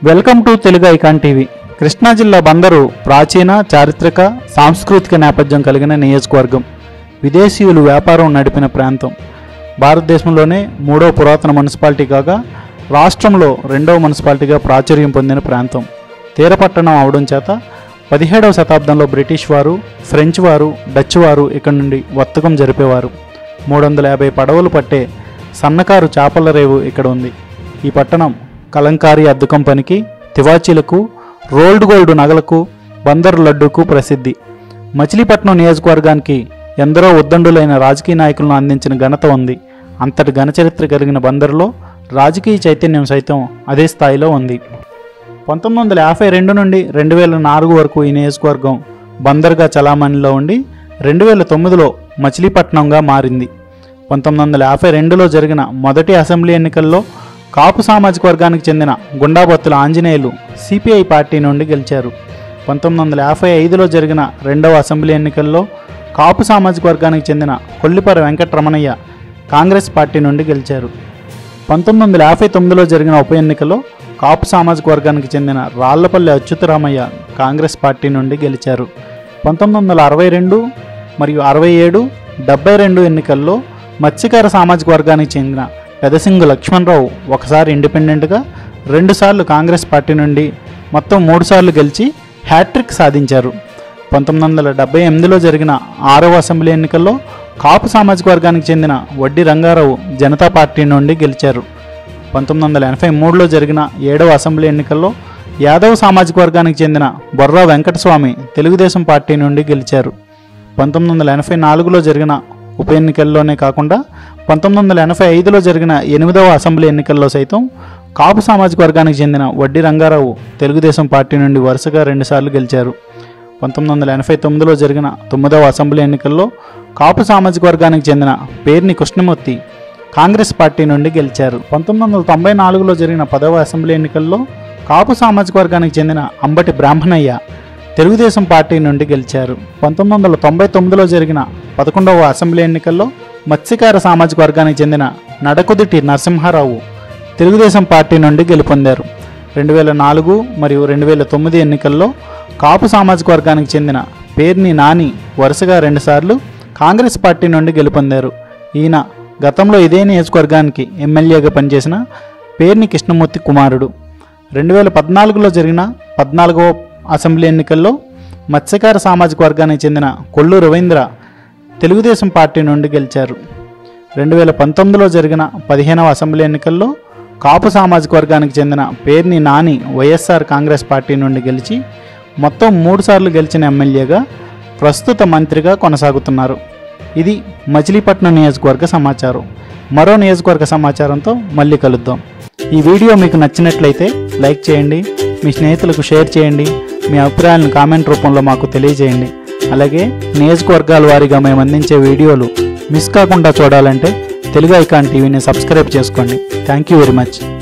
welcome to Telugu icon TV Krishna జిల్లా బందరు ప్రాచీన చారిత్రక సాంస్కృతిక నేపథ్యం కలిగిన నియోజకవర్గం విదేశీయులు వ్యాపారం నడిపిన ప్రాంతం భారతదేశంలోనే మూడో పురాతన మున్సిపాలిటీ కాగా రాష్ట్రంలో రెండవ మున్సిపాలిటీగా ప్రాచుర్యం పొందిన ప్రాంతం తీరపట్టణం అవడం చేత పదిహేడవ శతాబ్దంలో బ్రిటిష్ వారు ఫ్రెంచ్ వారు డచ్ వారు ఇక్కడి నుండి వర్తకం జరిపేవారు మూడు వందల యాభై పడవలు పట్టే సన్నకారు చేపల రేవు ఇక్కడ ఉంది ఈ పట్టణం కలంకారీ అద్దకం పనికి తివాచీలకు రోల్డ్ గోల్డ్ నగలకు బందరు లడ్డూకు ప్రసిద్ధి మచిలీపట్నం నియోజకవర్గానికి ఎందరో ఉద్దండులైన రాజకీయ నాయకులను అందించిన ఘనత ఉంది అంతటి ఘనచరిత్ర కలిగిన బందరులో రాజకీయ చైతన్యం సైతం అదే స్థాయిలో ఉంది పంతొమ్మిది వందల యాభై రెండు నుండి రెండు వేల నాలుగు వరకు ఈ నియోజకవర్గం బందర్గా చలామణిలో ఉండి రెండు వేల తొమ్మిదిలో మచిలీపట్నంగా మారింది పంతొమ్మిది వందల యాభై రెండులో జరిగిన మొదటి అసెంబ్లీ ఎన్నికల్లో కాపు సామాజిక వర్గానికి చెందిన గుండాబత్తుల ఆంజనేయులు సిపిఐ పార్టీ నుండి గెలిచారు పంతొమ్మిది వందల యాభై ఐదులో జరిగిన రెండవ అసెంబ్లీ ఎన్నికల్లో కాపు సామాజిక వర్గానికి చెందిన కొల్లిపర వెంకటరమణయ్య కాంగ్రెస్ పార్టీ నుండి గెలిచారు పంతొమ్మిది వందల యాభై తొమ్మిదిలో జరిగిన ఉప ఎన్నికలో కాపు సామాజిక వర్గానికి చెందిన రాళ్లపల్లి అచ్యుతరామయ్య కాంగ్రెస్ పార్టీ నుండి గెలిచారు పంతొమ్మిది వందల అరవై రెండు మరియు అరవై ఏడు డెబ్బై రెండు ఎన్నికల్లో మత్స్యకార సామాజిక వర్గానికి చెందిన పెదసింగు లక్ష్మణరావు ఒకసారి ఇండిపెండెంట్గా రెండుసార్లు కాంగ్రెస్ పార్టీ నుండి మొత్తం మూడుసార్లు గెలిచి హ్యాట్రిక్ సాధించారు పంతొమ్మిది వందల డెబ్బై ఎనిమిదిలో జరిగిన ఆరవ అసెంబ్లీ ఎన్నికల్లో కాపు సామాజిక వర్గానికి చెందిన వడ్డీ రంగారావు జనతా పార్టీ నుండి గెలిచారు పంతొమ్మిది వందల ఎనభై మూడులో జరిగిన ఏడవ అసెంబ్లీ ఎన్నికల్లో యాదవ్ సామాజిక వర్గానికి చెందిన బొర్రా వెంకటస్వామి తెలుగుదేశం పార్టీ నుండి గెలిచారు పంతొమ్మిది వందల ఎనభై నాలుగులో జరిగిన ఉప ఎన్నికల్లోనే కాకుండా పంతొమ్మిది వందల ఎనభై ఐదులో జరిగిన ఎనిమిదవ అసెంబ్లీ ఎన్నికల్లో సైతం కాపు సామాజిక వర్గానికి చెందిన వడ్డీ రంగారావు తెలుగుదేశం పార్టీ నుండి వరుసగా రెండుసార్లు గెలిచారు పంతొమ్మిది వందల ఎనభై తొమ్మిదిలో జరిగిన తొమ్మిదవ అసెంబ్లీ ఎన్నికల్లో కాపు సామాజిక వర్గానికి చెందిన పేర్ని కృష్ణమూర్తి కాంగ్రెస్ పార్టీ నుండి గెలిచారు పంతొమ్మిది వందల తొంభై నాలుగులో జరిగిన పదవ అసెంబ్లీ ఎన్నికల్లో కాపు సామాజిక వర్గానికి చెందిన అంబటి బ్రాహ్మణయ్య తెలుగుదేశం పార్టీ నుండి గెలిచారు పంతొమ్మిది వందల తొంభై తొమ్మిదిలో జరిగిన పదకొండవ అసెంబ్లీ ఎన్నికల్లో మత్స్యకార సామాజిక వర్గానికి చెందిన నడకుదిటి నరసింహారావు తెలుగుదేశం పార్టీ నుండి గెలుపొందారు రెండు వేల నాలుగు మరియు రెండు వేల తొమ్మిది ఎన్నికల్లో కాపు సామాజిక వర్గానికి చెందిన పేర్ని నాని వరుసగా రెండుసార్లు కాంగ్రెస్ పార్టీ నుండి గెలుపొందారు ఈయన గతంలో ఇదే నియోజకవర్గానికి ఎమ్మెల్యేగా పనిచేసిన పేర్ని కృష్ణమూర్తి కుమారుడు రెండు వేల పద్నాలుగులో జరిగిన పద్నాలుగవ అసెంబ్లీ ఎన్నికల్లో మత్స్యకార సామాజిక వర్గానికి చెందిన కొల్లు రవీంద్ర తెలుగుదేశం పార్టీ నుండి గెలిచారు రెండు వేల పంతొమ్మిదిలో జరిగిన పదిహేనవ అసెంబ్లీ ఎన్నికల్లో కాపు సామాజిక వర్గానికి చెందిన పేర్ని నాని వైఎస్ఆర్ కాంగ్రెస్ పార్టీ నుండి గెలిచి మొత్తం మూడుసార్లు గెలిచిన ఎమ్మెల్యేగా ప్రస్తుత మంత్రిగా కొనసాగుతున్నారు ఇది మచిలీపట్నం నియోజకవర్గ సమాచారం మరో నియోజకవర్గ సమాచారంతో మళ్ళీ కలుద్దాం ఈ వీడియో మీకు నచ్చినట్లయితే లైక్ చేయండి మీ స్నేహితులకు షేర్ చేయండి మీ అభిప్రాయాలను కామెంట్ రూపంలో మాకు తెలియజేయండి అలాగే నియోజకవర్గాల వారీగా మేము అందించే వీడియోలు మిస్ కాకుండా చూడాలంటే తెలుగు ఐకాన్ టీవీని సబ్స్క్రైబ్ చేసుకోండి థ్యాంక్ యూ వెరీ మచ్